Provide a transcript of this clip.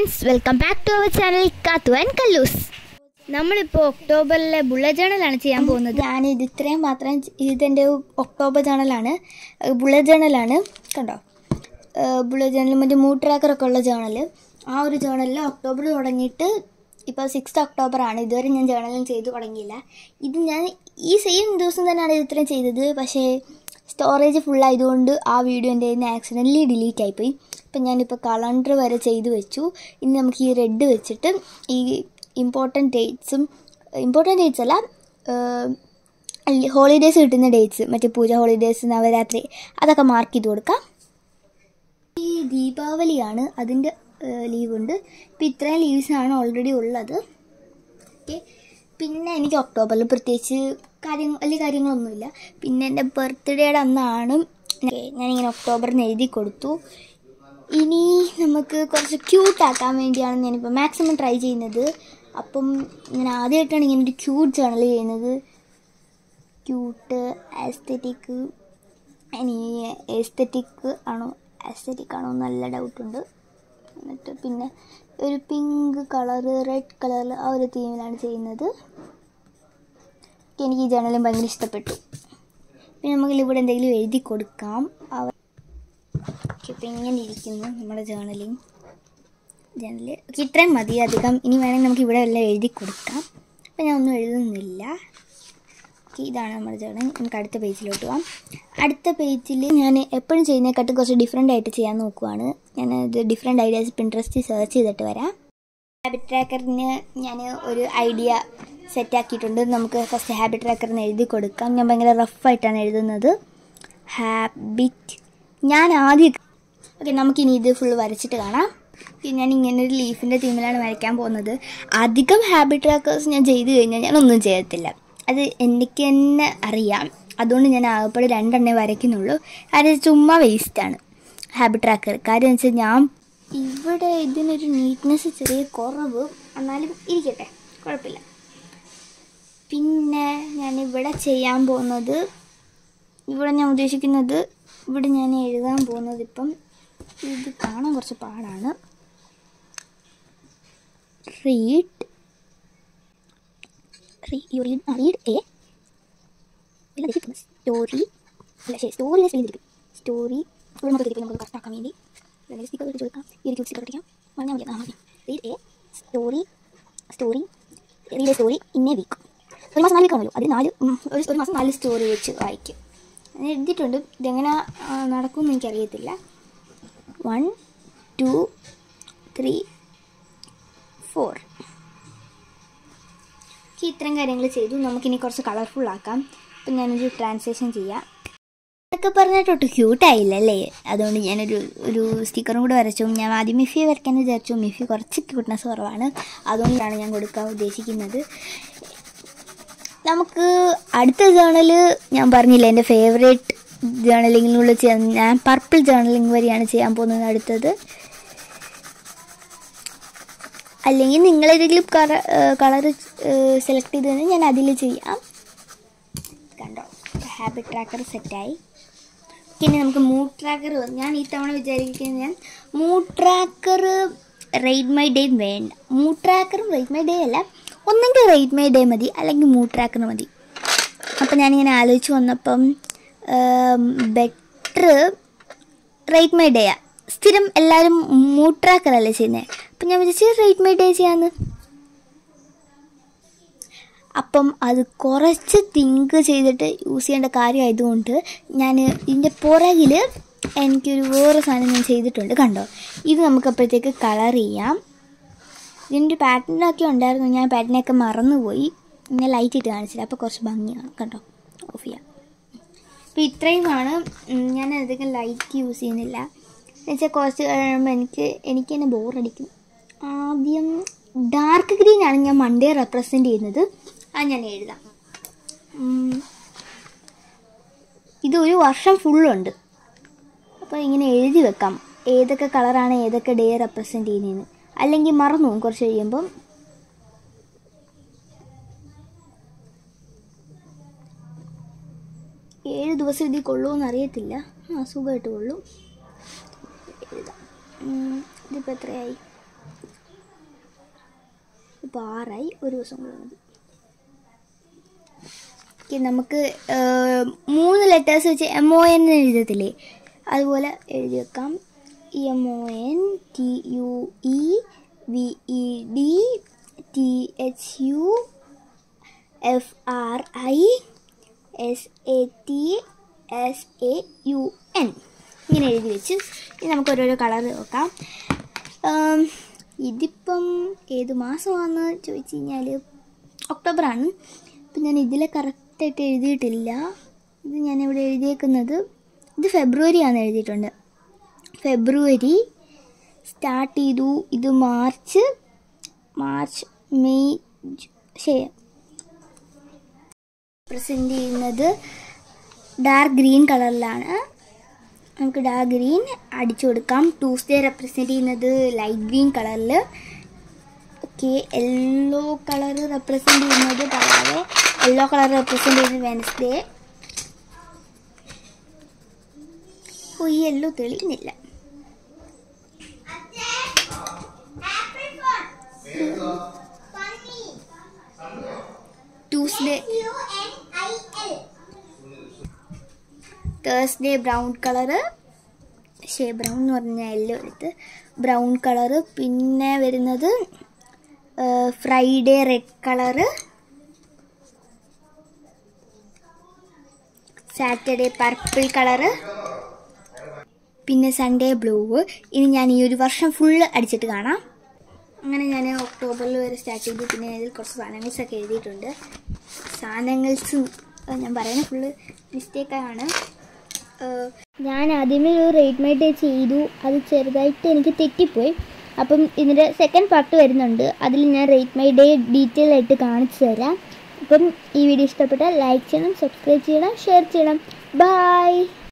Friends welcome back to our channel Kathu and Kallus നമ്മളിപ്പോൾ ഒക്ടോബറിലെ bullet ജേണലാണ് ചെയ്യാൻ പോകുന്നത് ഞാൻ ഇത് ഇത്രയും മാത്രം ഇതെൻ്റെ ഒക്ടോബർ ജേണലാണ് ബുള്ളറ്റ് ജേണലാണ് കണ്ടോ ബുള്ളറ്റ് ജേണൽ മറ്റേ മൂഡ് ട്രാക്കറൊക്കെ ഉള്ള ജേണൽ ആ ഒരു ജേണലിൽ ഒക്ടോബർ തുടങ്ങിയിട്ട് ഇപ്പോൾ സിക്സ്ത് ഒക്ടോബർ ആണ് ഇതുവരെ ഞാൻ ജേണലും ചെയ്തു തുടങ്ങിയില്ല ഇത് ഞാൻ ഈ സെയിം ദിവസം തന്നെയാണ് ഇത് ഇത്രയും ചെയ്തത് പക്ഷേ സ്റ്റോറേജ് ഫുൾ ആയതുകൊണ്ട് ആ വീഡിയോ എൻ്റെ കയ്യിൽ നിന്ന് ആക്സിഡൻ്റലി ഡിലീറ്റ് ആയിപ്പോയി അപ്പം ഞാനിപ്പോൾ കലണ്ടർ വരെ ചെയ്തു വെച്ചു ഇനി നമുക്ക് ഈ റെഡ് വെച്ചിട്ട് ഈ ഇമ്പോർട്ടൻറ്റ് ഡേറ്റ്സും ഇമ്പോർട്ടൻറ്റ് ഡേറ്റ്സ് അല്ല ഹോളിഡേയ്സ് കിട്ടുന്ന ഡേറ്റ്സ് മറ്റേ പൂജ ഹോളിഡേയ്സ് നവരാത്രി അതൊക്കെ മാർക്ക് ചെയ്ത് കൊടുക്കാം ഈ ദീപാവലിയാണ് അതിൻ്റെ ലീവുണ്ട് ഇപ്പം ഇത്രയും ലീവ്സാണ് ഓൾറെഡി ഉള്ളത് ഓക്കെ പിന്നെ എനിക്ക് ഒക്ടോബറിൽ പ്രത്യേകിച്ച് കാര്യം വലിയ കാര്യങ്ങളൊന്നുമില്ല പിന്നെ എൻ്റെ ബർത്ത്ഡേയുടെ അന്നാണ് okay, ഞാനിങ്ങനെ ഒക്ടോബറിൽ നിന്ന് എഴുതി കൊടുത്തു ഇനി നമുക്ക് കുറച്ച് ക്യൂട്ടാക്കാൻ വേണ്ടിയാണ് ഞാനിപ്പോൾ മാക്സിമം ട്രൈ ചെയ്യുന്നത് അപ്പം ഞാൻ ആദ്യമായിട്ടാണ് ഇങ്ങനെ ഒരു ക്യൂട്ട് ജേണൽ ചെയ്യുന്നത് ക്യൂട്ട് ആസ്തറ്റിക് ഇനി എസ്തറ്റിക് ആണോ ആസ്തറ്റിക് ആണോ നല്ല ഡൗട്ടുണ്ട് എന്നിട്ട് പിന്നെ ഒരു പിങ്ക് കളറ് റെഡ് കളറിൽ ആ ഒരു തീമിലാണ് ചെയ്യുന്നത് എനിക്ക് ഈ ജേണലും ഭയങ്കര ഇഷ്ടപ്പെട്ടു പിന്നെ നമുക്ക് ഇവിടെ എന്തെങ്കിലും എഴുതി കൊടുക്കാം അവ ഇപ്പം ഇങ്ങനെ ഇരിക്കുന്നു നമ്മുടെ ജേണലിങ് ജേണൽ ഇത്രയും മതി അധികം ഇനി വേണമെങ്കിൽ നമുക്ക് ഇവിടെ എല്ലാം എഴുതി കൊടുക്കാം അപ്പം ഞാൻ ഒന്നും എഴുതുന്നില്ല ഓക്കെ ഇതാണ് നമ്മുടെ ജേണൽ നമുക്ക് അടുത്ത പേജിലോട്ട് പോകാം അടുത്ത പേജിൽ ഞാൻ എപ്പോഴും ചെയ്യുന്നതിനെക്കാട്ടും കുറച്ച് ഡിഫറെൻ്റ് ആയിട്ട് ചെയ്യാൻ നോക്കുവാണ് ഞാനത് ഡിഫറെൻ്റ് ഐഡിയാസ് പിൻട്രസ്റ്റിൽ സെർച്ച് ചെയ്തിട്ട് വരാം ഹാബിറ്റ് ട്രാക്കറിന് ഞാൻ ഒരു ഐഡിയ സെറ്റ് ആക്കിയിട്ടുണ്ട് നമുക്ക് ഫസ്റ്റ് ഹാബിറ്റ് ട്രാക്കറിന് എഴുതി കൊടുക്കാം ഞാൻ ഭയങ്കര റഫായിട്ടാണ് എഴുതുന്നത് ഹാബിറ്റ് ഞാൻ ആദ്യം ഓക്കെ നമുക്കിനി ഇത് ഫുൾ വരച്ചിട്ട് കാണാം ഇനി ഞാൻ ഇങ്ങനെ ഒരു ലീഫിൻ്റെ തീമിലാണ് വരയ്ക്കാൻ പോകുന്നത് അധികം ഹാബിറ്റ് ട്രാക്കേഴ്സ് ഞാൻ ചെയ്ത് കഴിഞ്ഞാൽ ഞാൻ ഒന്നും ചെയ്യത്തില്ല അത് എനിക്ക് തന്നെ അറിയാം അതുകൊണ്ട് ഞാൻ ആകപ്പാടെ രണ്ടെണ്ണേ വരയ്ക്കുന്നുള്ളൂ അത് ചുമ്മാ വേസ്റ്റാണ് ഹാബിറ്റ് ട്രാക്കർ കാര്യം എന്ന് വെച്ചാൽ ഞാൻ ഇവിടെ ഇതിനൊരു നീറ്റ്നെസ് ചെറിയ കുറവ് എന്നാലും ഇരിക്കട്ടെ കുഴപ്പമില്ല പിന്നെ ഞാൻ ഇവിടെ ചെയ്യാൻ പോകുന്നത് ഇവിടെ ഞാൻ ഉദ്ദേശിക്കുന്നത് ഇവിടെ ഞാൻ എഴുതാൻ പോകുന്നത് ഇപ്പം ഇത് കാണാൻ കുറച്ച് പാടാണ് read read read a story അല്ല ശരി സ്റ്റോറി സ്പെല്ലിംഗ് സ്റ്റോറി ഇവിടെ നമുക്ക് തിരിക്കും നമുക്ക് കറക്റ്റ് ആക്കാൻ വേണ്ടി അല്ലെങ്കിൽ സ്റ്റിക്കർ ഇട്ട് കൊടുക്കാം ഈ ഒരു സ്റ്റിക്കർ അടിക്കാം പറഞ്ഞാൽ മതി ആ മതി read a story story read a story in a week ഒരു മാസം നാല് വീക്കാണല്ലോ അതിൽ നാല് ഉം, ഒരു ഒരു മാസം നാല് സ്റ്റോറി വെച്ച് വായിക്കും ഞാൻ എഴുതിയിട്ടുണ്ട് ഇതെങ്ങനെ ആ, നടക്കുമെന്ന് എനിക്കറിയത്തില്ല വൺ ടു ത്രീ ഫോർ ഇത്രയും കാര്യങ്ങൾ ചെയ്തു നമുക്കിനി കുറച്ച് കളർഫുൾ ആക്കാം അപ്പം ഞാനൊരു ട്രാൻസ്ലേഷൻ ചെയ്യാം എന്നൊക്കെ പറഞ്ഞിട്ടൊട്ട് ക്യൂട്ടായില്ലല്ലേ അതുകൊണ്ട് ഞാനൊരു ഒരു സ്റ്റിക്കറും കൂടെ വരച്ചു ഞാൻ ആദ്യം മിഫി വരയ്ക്കാൻ വിചാരിച്ചു മിഫി കുറച്ച് ക്യൂട്ട്നെസ് കുറവാണ് അതുകൊണ്ടാണ് ഞാൻ കൊടുക്കാൻ ഉദ്ദേശിക്കുന്നത് നമുക്ക് അടുത്ത ജേണൽ ഞാൻ പറഞ്ഞില്ല എൻ്റെ ഫേവറേറ്റ് ജേണലിങ്ങിനുള്ള ചെയ്യാൻ ഞാൻ പർപ്പിൾ ജേണലിങ് വരെയാണ് ചെയ്യാൻ പോകുന്നത് അടുത്തത് അല്ലെങ്കിൽ നിങ്ങളേതെങ്കിലും കളർ കളർ സെലക്ട് ചെയ്ത് തന്നെ ഞാൻ അതിൽ ചെയ്യാം കണ്ടോ ഹാബിറ്റ് ട്രാക്കർ സെറ്റായി പിന്നെ നമുക്ക് മൂഡ് ട്രാക്കർ ഞാൻ ഈ തവണ വിചാരിക്കുന്നത് ഞാൻ mood tracker rate my day വേണ്ട മൂഡ് ട്രാക്കറും റേറ്റ് മൈ ഡേ അല്ല ഒന്നെങ്കിൽ റേറ്റ് മൈ ഡേ മതി അല്ലെങ്കിൽ മൂഡ് ട്രാക്കർ മതി അപ്പം ഞാനിങ്ങനെ ആലോചിച്ച് വന്നപ്പം ബെറ്റർ റേറ്റ് മൈ ഡേയാ സ്ഥിരം എല്ലാവരും മൂഡ് ട്രാക്കർ അല്ലേ ചെയ്യുന്നത് അപ്പം ഞാൻ വിചാരിച്ചു റേറ്റ് മൈ ഡേ ചെയ്യാമെന്ന് അപ്പം അത് കുറച്ച് തിങ്ക് ചെയ്തിട്ട് യൂസ് ചെയ്യേണ്ട കാര്യമായതുകൊണ്ട് ഞാൻ ഇതിൻ്റെ പുറകിൽ എനിക്കൊരു വേറെ സാധനം ഞാൻ ചെയ്തിട്ടുണ്ട് കണ്ടോ ഇത് നമുക്ക് അപ്പോഴത്തേക്ക് കളർ ചെയ്യാം ഇതിൻ്റെ പാറ്റേണൊക്കെ ഉണ്ടായിരുന്നു ഞാൻ പാറ്റേണൊക്കെ മറന്നുപോയി ഞാൻ ലൈറ്റ് ഇട്ട് കാണിച്ചില്ല അപ്പോൾ കുറച്ച് ഭംഗിയാണ് കണ്ടോ ഓഫ് ചെയ്യാം അപ്പോൾ ഇത്രയുമാണ് ഉം, ഞാൻ അധികം ലൈറ്റ് യൂസ് ചെയ്യുന്നില്ല എന്നുവെച്ചാൽ കുറച്ച് കഴിയുമ്പോൾ എനിക്ക് എനിക്ക് തന്നെ ബോറടിക്കും ആദ്യം ഡാർക്ക് ഗ്രീൻ ആണ് ഞാൻ മൺഡേ റെപ്രസെൻ്റ് ചെയ്യുന്നത് അത് ഞാൻ എഴുതാം ഉം. ഇത് ഒരു വർഷം ഫുള്ളുണ്ട് അപ്പോൾ ഇങ്ങനെ എഴുതി വെക്കാം ഏതൊക്കെ കളറാണ് ഏതൊക്കെ ഡേ റെപ്രസെൻ്റ് ചെയ്യുന്നതെന്ന് അല്ലെങ്കിൽ മറന്നു പോകും കുറച്ച് കഴിയുമ്പം ഏഴ് ദിവസം ഇതിൽ കൊള്ളുമെന്ന് അറിയത്തില്ല ആ സുഖമായിട്ട് കൊള്ളും എഴുതാം ഉം, ഇതിപ്പോൾ എത്രയായി അപ്പോൾ ആറായി ഒരു ദിവസം കൂടെ മതി ഓക്കെ നമുക്ക് ആ, മൂന്ന് ലെറ്റേഴ്സ് വെച്ച് എം ഒ എൻ എഴുതത്തില്ലേ അതുപോലെ എഴുതി വെക്കാം M O N T U E V E D T H U F R I S A T S A U N ഇങ്ങനെ എഴുതി വെച്ച് ഇനി നമുക്ക് ഓരോരോ കളർ നോക്കാം ആം, ഇതിപ്പം ഏത് മാസമാണെന്ന് ചോദിച്ചു കഴിഞ്ഞാൽ ഒക്ടോബറാണ് അപ്പം ഞാൻ ഇതിൽ കറക്റ്റായിട്ട് എഴുതിയിട്ടില്ല ഇത് ഞാൻ ഇവിടെ എഴുതിയേക്കുന്നത് ഇത് ഫെബ്രുവരി ആണെന്ന് എഴുതിയിട്ടുണ്ട് ഫെബ്രുവരി സ്റ്റാർട്ട് ചെയ്തു ഇത് മാർച്ച് മാർച്ച് മെയ് ജു- ശരി പ്രസൻറ്റ് ചെയ്യുന്നത് ഡാർക്ക് ഗ്രീൻ കളറിലാണ് നമുക്ക് ഡാർക്ക് ഗ്രീൻ അടിച്ചു കൊടുക്കാം ട്യൂസ്ഡേ റെപ്രസെൻറ്റ് ചെയ്യുന്നത് ലൈറ്റ് ഗ്രീൻ കളറിൽ ഓക്കെ യെല്ലോ കളർ റെപ്രസെൻറ്റ് ചെയ്യുന്നത് പറയാതെ യെല്ലോ കളർ റെപ്രസെൻറ്റ് ചെയ്യുന്നത് വെനസ്ഡേ ഓ ഈ യെല്ലോ തെളിയുന്നില്ല ട്യൂസ്ഡേ തേഴ്സ്ഡേ ബ്രൗൺ കളറ് ഷേ ബ്രൗൺ എന്ന് പറഞ്ഞാൽ യെല്ലോ എടുത്ത് ബ്രൗൺ കളറ് പിന്നെ വരുന്നത് Friday red colour Saturday purple colour പിന്നെ സൺഡേ ബ്ലൂ ഇനി ഞാൻ ഈ ഒരു വർഷം ഫുള്ള് അടിച്ചിട്ട് കാണാം അങ്ങനെ ഞാൻ ഒക്ടോബറിൽ വരെ സ്റ്റാർട്ട് ചെയ്തു പിന്നെ ഇതിൽ കുറച്ച് സാധനങ്ങൾസ് ഒക്കെ എഴുതിയിട്ടുണ്ട് സാധനങ്ങൾസ് ഞാൻ പറയുന്നത് ഫുള്ള് മിസ്റ്റേക്കാണ് ഞാൻ ആദ്യമേ ഒരു റേറ്റ് മൈറ്റ് ചെയ്തു അത് ചെറുതായിട്ട് എനിക്ക് തെറ്റിപ്പോയി അപ്പം ഇതിൻ്റെ സെക്കൻഡ് പാർട്ട് വരുന്നുണ്ട് അതിൽ ഞാൻ റേറ്റ് മൈ ഡേ ഡീറ്റെയിൽ ആയിട്ട് കാണിച്ചു തരാം അപ്പം ഈ വീഡിയോ ഇഷ്ടപ്പെട്ടാൽ ലൈക്ക് ചെയ്യണം സബ്സ്ക്രൈബ് ചെയ്യണം ഷെയർ ചെയ്യണം ബൈ